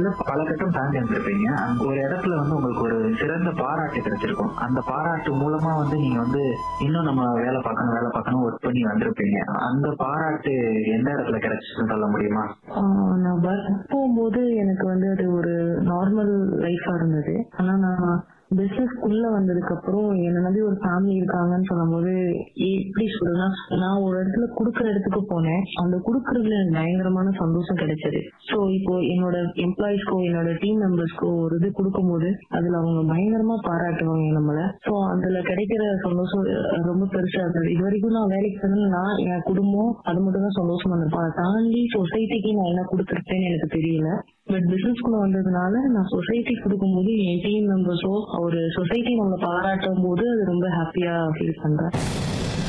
வாழ்க்கையில பல கட்டம் தாண்டி வந்திருப்பீங்க அந்த ஒரு இடத்துல வந்து உங்களுக்கு ஒரு சிறந்த பாராட்டு கிடைச்சிருக்கும் அந்த பாராட்டு மூலமா வந்து நீங்க வந்து இன்னும் நம்ம வேலை பார்க்கணும் வேலை பார்க்கணும் ஒர்க் பண்ணி வந்திருப்பீங்க அந்த பாராட்டு எந்த இடத்துல கிடைச்சிச்சுன்னு சொல்ல முடியுமா ஆஹ் நான் ஒர்க் போகும்போது எனக்கு வந்து அது ஒரு நார்மல் லைஃபா இருந்தது ஆனா நான் பிசினஸ்க்குள்ள வந்ததுக்கு அப்புறம் என்ன நம்பி ஒரு ஃபேமிலி இருக்காங்கன்னு சொல்லும்போது எப்படி சொல்றேன்னா நான் ஒரு இடத்துல குடுக்கற இடத்துக்கு போனேன் அந்த குடுக்கறதுல எனக்கு பயங்கரமான சந்தோஷம் கிடைச்சது சோ இப்போ என்னோட எம்ப்ளாயிஸ்க்கோ என்னோட டீம் மெம்பர்ஸ்க்கோ ஒரு இது கொடுக்கும்போது அதுல அவங்க பயங்கரமா பாராட்டுவாங்க நம்மள சோ அதுல கிடைக்கிற சந்தோஷம் அஹ், ரொம்ப பெருசா இருந்தது இது வரைக்கும் நான் வேலைக்கு போனா நான் என் குடும்பம் அது மட்டும் தான் சந்தோஷமா இருந்திருப்பேன் அதை தாண்டி சொசைட்டிக்கு நான் என்ன கொடுத்துருப்பேன்னு எனக்கு தெரியல பட் பிசினஸ்குள்ள வந்ததுனால நான் சொசைட்டி கொடுக்கும்போது என் டீம் மெம்பர்ஸோ ஒரு சொசைட்டி நம்மளை பாராட்டும் போது அது ரொம்ப ஹாப்பியா ஃபீல் பண்றேன்